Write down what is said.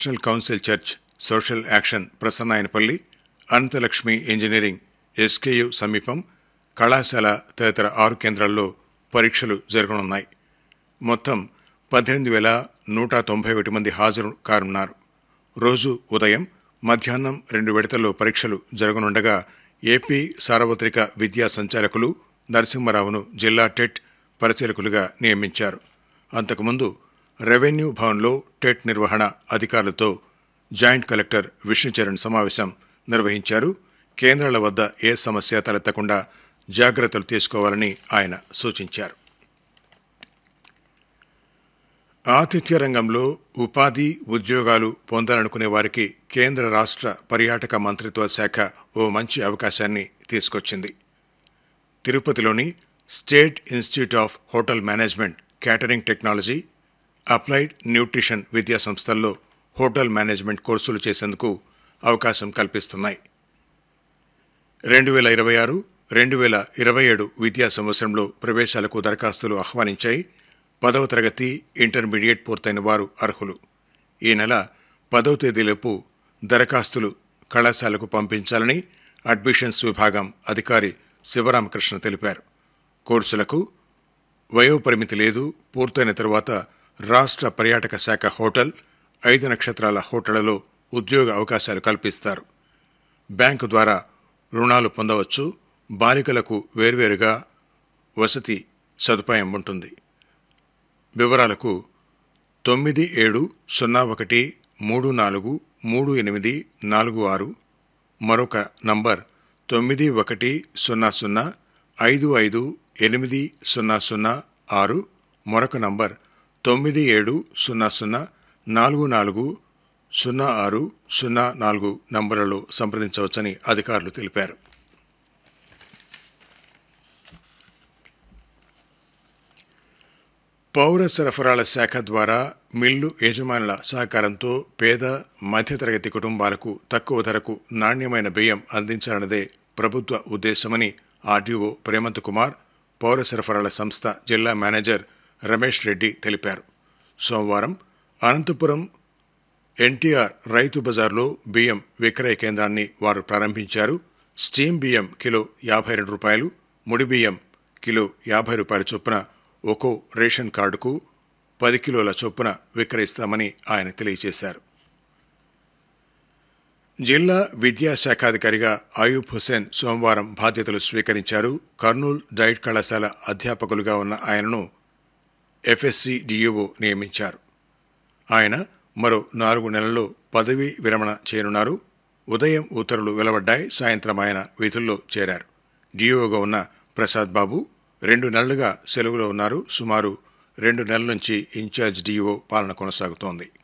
national council church social action Prasannayanapalli Ananthalakshmi engineering SKU సమీపం కళాశాల తదితర ఆరు కేంద్రాల్లో పరీక్షలు జరగనున్నాయి మొత్తం పద్దెనిమిది వేల నూట తొంభై ఒకటి మంది హాజరు కానున్నారు రోజు ఉదయం మధ్యాహ్నం రెండు విడతల్లో పరీక్షలు జరగనుండగా ఏపీ సార్వత్రిక విద్యా సంచాలకులు నరసింహారావును జిల్లా టెట్ పరిశీలకులుగా నియమించారు అంతకుముందు రెవెన్యూ భవన్లో టెట్ నిర్వహణ అధికారులతో జాయింట్ కలెక్టర్ విష్ణుచరణ్ సమావేశం నిర్వహించారు కేంద్రాల వద్ద ఏ సమస్య తలెత్తకుండా జాగ్రత్తలు తీసుకోవాలని ఆయన సూచించారు ఆతిథ్య రంగంలో ఉపాధి ఉద్యోగాలు పొందాలనుకునే వారికి కేంద్ర రాష్ట్ర పర్యాటక మంత్రిత్వ శాఖ ఓ మంచి అవకాశాన్ని తీసుకొచ్చింది తిరుపతిలోని state institute of hotel management catering technology applied nutrition విద్యా సంస్థల్లో హోటల్ మేనేజ్మెంట్ కోర్సులు చేసేందుకు అవకాశం కల్పిస్తున్నాయి రెండు వేల ఇరవై ఆరు రెండు వేల ఇరవై ఏడు విద్యా సంవత్సరంలో ప్రవేశాలకు దరఖాస్తులు ఆహ్వానించాయి పదవ తరగతి ఇంటర్మీడియట్ పూర్తయిన వారు అర్హులు ఈ నెల పదవ తేదీలోపు దరఖాస్తులు కళాశాలకు పంపించాలని అడ్మిషన్స్ విభాగం అధికారి శివరామకృష్ణ తెలిపారు కోర్సులకు వయోపరిమితి లేదు పూర్తయిన తరువాత రాష్ట్ర పర్యాటక శాఖ హోటల్ ఐదు నక్షత్రాల హోటళ్లలో ఉద్యోగ అవకాశాలు కల్పిస్తారు బ్యాంకు ద్వారా రుణాలు పొందవచ్చు బాలికలకు వేర్వేరుగా వసతి సదుపాయం ఉంటుంది వివరాలకు తొమ్మిది ఏడు సున్నా ఒకటి మూడు నాలుగు మూడు ఎనిమిది నాలుగు ఆరు మరొక నంబర్ తొమ్మిది ఒకటి సున్నా సున్నా ఐదు ఐదు ఎనిమిది సున్నా సున్నా ఆరు మరొక నంబర్ తొమ్మిది ఏడు సున్నా సున్నా నాలుగు నాలుగు సున్నా ఆరు సున్నా నాలుగు నంబర్లలో సంప్రదించవచ్చని అధికారులు తెలిపారు పౌర సరఫరాల శాఖ ద్వారా మిల్లు యజమానుల సహకారంతో పేద మధ్యతరగతి కుటుంబాలకు తక్కువ ధరకు నాణ్యమైన బియ్యం అందించాలన్నదే ప్రభుత్వ ఉద్దేశమని ఆర్డీఓ ప్రేమంత్ కుమార్ పౌర సరఫరాల సంస్థ జిల్లా మేనేజర్ రమేష్ రెడ్డి తెలిపారు సోమవారం అనంతపురం ఎన్టీఆర్ రైతు బజార్లో బియ్యం విక్రయ కేంద్రాన్ని వారు ప్రారంభించారు స్టీమ్ బియ్యం కిలో యాభై రెండు రూపాయలు ముడి బియ్యం కిలో యాభై రూపాయల చొప్పున ఒక్కో రేషన్ కార్డుకు పది కిలోల చొప్పున విక్రయిస్తామని ఆయన తెలియజేశారు జిల్లా విద్యాశాఖాధికారిగా అయూబ్ హుసేన్ సోమవారం బాధ్యతలు స్వీకరించారు కర్నూలు డైట్ కళాశాల అధ్యాపకులుగా ఉన్న ఆయనను ఎఫ్ఎస్సి డిఈఓ నియమించారు ఆయన మరో నాలుగు నెలల్లో పదవీ విరమణ చేయనున్నారు ఉదయం ఉత్తర్వులు వెలువడ్డాయి సాయంత్రం ఆయన విధుల్లో చేరారు డిఓగా ఉన్న ప్రసాద్ బాబు రెండు నెలలుగా సెలవులో ఉన్నారు సుమారు రెండు నెలల నుంచి ఇన్ఛార్జ్ డిఓ పాలన కొనసాగుతోంది